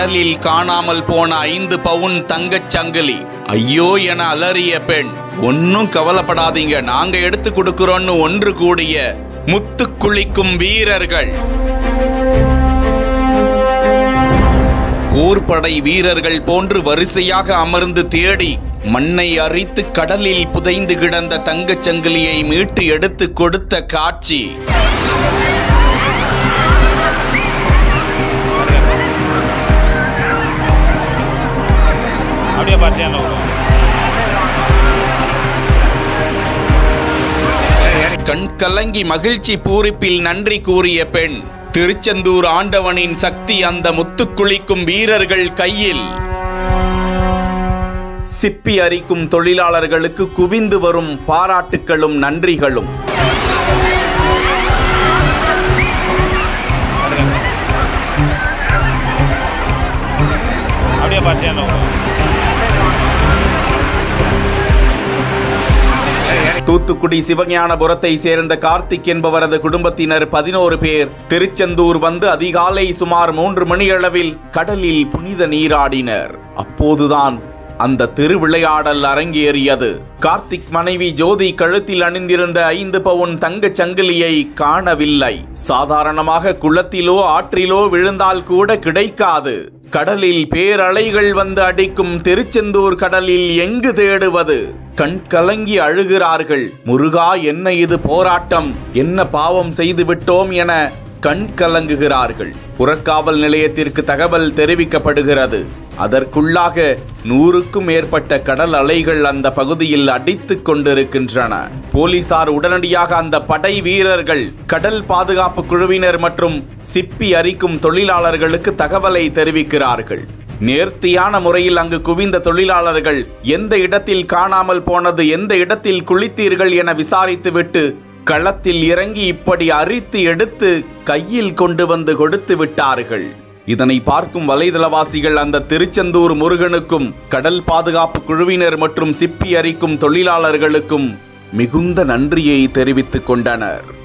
கடலில் காணாமல் போன ஐந்து பவுன் தங்கச் சங்கிலி ஐயோ என அலறிய பெண் ஒன்னும் கவலைப்படாதீங்க நாங்க எடுத்து கொடுக்கிறோம்னு ஒன்று கூடிய முத்து குளிக்கும் வீரர்கள் போர்படை வீரர்கள் போன்று வரிசையாக அமர்ந்து தேடி மண்ணை அரித்து கடலில் புதைந்து கிடந்த தங்கச் சங்கிலியை மீட்டு எடுத்து கொடுத்த காட்சி அப்படியே பார்த்தியா கண் கலங்கி மகிழ்ச்சி பூரிப்பில் நன்றி கூறிய பெண் திருச்செந்தூர் ஆண்டவனின் சக்தி அந்த முத்துக்குளிக்கும் வீரர்கள் கையில் சிப்பி அரிக்கும் தொழிலாளர்களுக்கு குவிந்து வரும் பாராட்டுக்களும் நன்றிகளும் அப்படியே பார்த்தியா தூத்துக்குடி சிவஞானபுரத்தை சேர்ந்த கார்த்திக் என்பவரது குடும்பத்தினர் பதினோரு பேர் திருச்செந்தூர் வந்து அதிகாலை சுமார் மூன்று மணியளவில் கடலில் புனித நீராடினர் அப்போதுதான் அந்த திருவிளையாடல் அரங்கேறியது கார்த்திக் மனைவி ஜோதி கழுத்தில் அணிந்திருந்த ஐந்து பவுன் தங்கச் சங்கிலியை காணவில்லை சாதாரணமாக குளத்திலோ ஆற்றிலோ விழுந்தால் கூட கிடைக்காது கடலில் பேரலைகள் வந்து அடிக்கும் திருச்செந்தூர் கடலில் எங்கு தேடுவது கண் கலங்கி அழுகிறார்கள் முருகா என்ன இது போராட்டம் என்ன பாவம் செய்து விட்டோம் என கண் கலங்குகிறார்கள் புறக்காவல் நிலையத்திற்கு தகவல் தெரிவிக்கப்படுகிறது அதற்குள்ளாக நூறுக்கும் மேற்பட்ட கடல் அலைகள் அந்த பகுதியில் அடித்துக் கொண்டிருக்கின்றன போலீசார் உடனடியாக அந்த படை வீரர்கள் கடல் பாதுகாப்பு குழுவினர் மற்றும் சிப்பி அரிக்கும் தொழிலாளர்களுக்கு தகவலை தெரிவிக்கிறார்கள் நேர்த்தியான முறையில் அங்கு குவிந்த தொழிலாளர்கள் எந்த இடத்தில் காணாமல் போனது எந்த இடத்தில் குளித்தீர்கள் என விசாரித்துவிட்டு களத்தில் இறங்கி இப்படி அரித்து எடுத்து கையில் கொண்டு வந்து கொடுத்து விட்டார்கள் இதனை பார்க்கும் வலைதளவாசிகள் அந்த திருச்செந்தூர் முருகனுக்கும் கடல் பாதுகாப்பு குழுவினர் மற்றும் சிப்பி அரிக்கும் தொழிலாளர்களுக்கும் மிகுந்த நன்றியை தெரிவித்துக் கொண்டனர்